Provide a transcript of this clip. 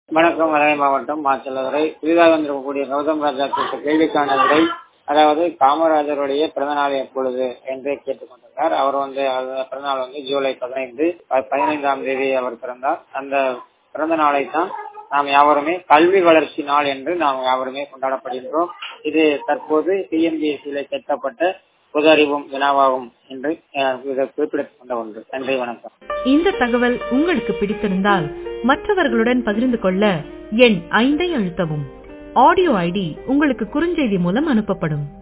வணக்கம் மதுரை மாவட்டம் மாச்சல்லதுரை புதிதாக வந்திருக்கக்கூடிய கௌதம் ராஜா கேட்ட கேள்விக்கான விடை அதாவது காமராஜருடைய பிறந்தநாள் எப்பொழுது என்று கேட்டுக்கொண்டிருந்தார் அவர் வந்து அது பிறந்தநாள் வந்து ஜூலை பதினைந்து ப- பதினைந்தாம் தேதி அவர் பிறந்தார் அந்த பிறந்த நாளை தான் நாம் யாவருமே கல்வி வளர்ச்சி நாள் என்று நாம் யாவருமே கொண்டாடப்படுகின்றோம் இது தற்போது டிஎன்பிஎஸ்சியில கேட்கப்பட்ட பொது அறிவும் வினாவாகும் என்று அஹ், இதை குறிப்பிடத் கொண்ட ஒன்று நன்றி வணக்கம் இந்த தகவல் உங்களுக்கு பிடித்திருந்தால் மற்றவர்களுடன் பகிர்ந்து கொள்ள எண் ஐந்தை அழுத்தவும் ஆடியோ ஐடி உங்களுக்கு குறுஞ்செய்தி மூலம் அனுப்பப்படும்